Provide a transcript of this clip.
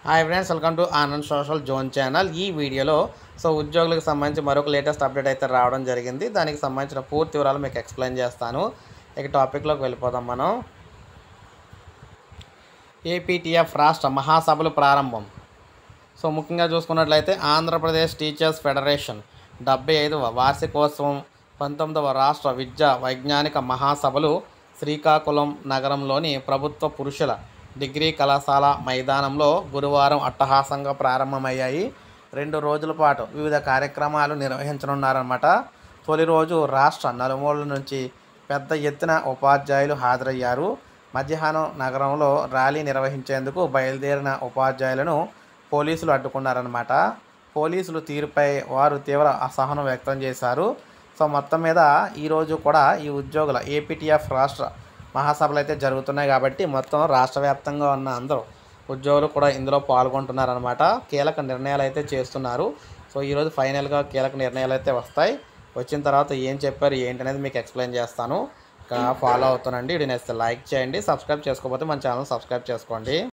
hi friends welcome to Anand social zone channel ఈ వీడియోలో so ఉద్యోగులకు సంబంధించి మరొక లేటెస్ట్ అప్డేట్ అయితే రావడం జరిగింది దానికి సంబంధించిన పూర్తి వివరాలు మీకు ఎక్స్ప్లెయిన్ చేస్తాను ఇక టాపిక్లోకి వెళ్ళిపోదాం మనం ఏపీటీఎఫ్ రాష్ట్ర మహాసభలు ప్రారంభం సో ముఖ్యంగా చూసుకున్నట్లయితే ఆంధ్రప్రదేశ్ టీచర్స్ ఫెడరేషన్ డెబ్బై ఐదవ వార్షికోత్సవం పంతొమ్మిదవ రాష్ట్ర విద్యా వైజ్ఞానిక మహాసభలు శ్రీకాకుళం నగరంలోని ప్రభుత్వ పురుషుల డిగ్రీ కళాశాల మైదానంలో గురువారం అట్టహాసంగా ప్రారంభమయ్యాయి రెండు రోజుల పాటు వివిధ కార్యక్రమాలు నిర్వహించనున్నారన్నమాట తొలి రోజు రాష్ట్ర నలుమూలల నుంచి పెద్ద ఎత్తున ఉపాధ్యాయులు హాజరయ్యారు మధ్యాహ్నం నగరంలో ర్యాలీ నిర్వహించేందుకు బయలుదేరిన ఉపాధ్యాయులను పోలీసులు అడ్డుకున్నారన్నమాట పోలీసులు తీరుపై వారు తీవ్ర అసహనం వ్యక్తం చేశారు సో మొత్తం మీద ఈరోజు కూడా ఈ ఉద్యోగుల ఏపీటీఎఫ్ రాష్ట్ర మహాసభలు అయితే జరుగుతున్నాయి కాబట్టి మొత్తం రాష్ట్ర వ్యాప్తంగా ఉన్న అందరూ ఉద్యోగులు కూడా ఇందులో పాల్గొంటున్నారనమాట కీలక నిర్ణయాలు అయితే చేస్తున్నారు సో ఈరోజు ఫైనల్గా కీలక నిర్ణయాలు అయితే వస్తాయి వచ్చిన తర్వాత ఏం చెప్పారు ఏంటి అనేది మీకు ఎక్స్ప్లెయిన్ చేస్తాను ఇంకా ఫాలో అవుతానండి ఇది నేస్తే లైక్ చేయండి సబ్స్క్రైబ్ చేసుకోకపోతే మన ఛానల్ సబ్స్క్రైబ్ చేసుకోండి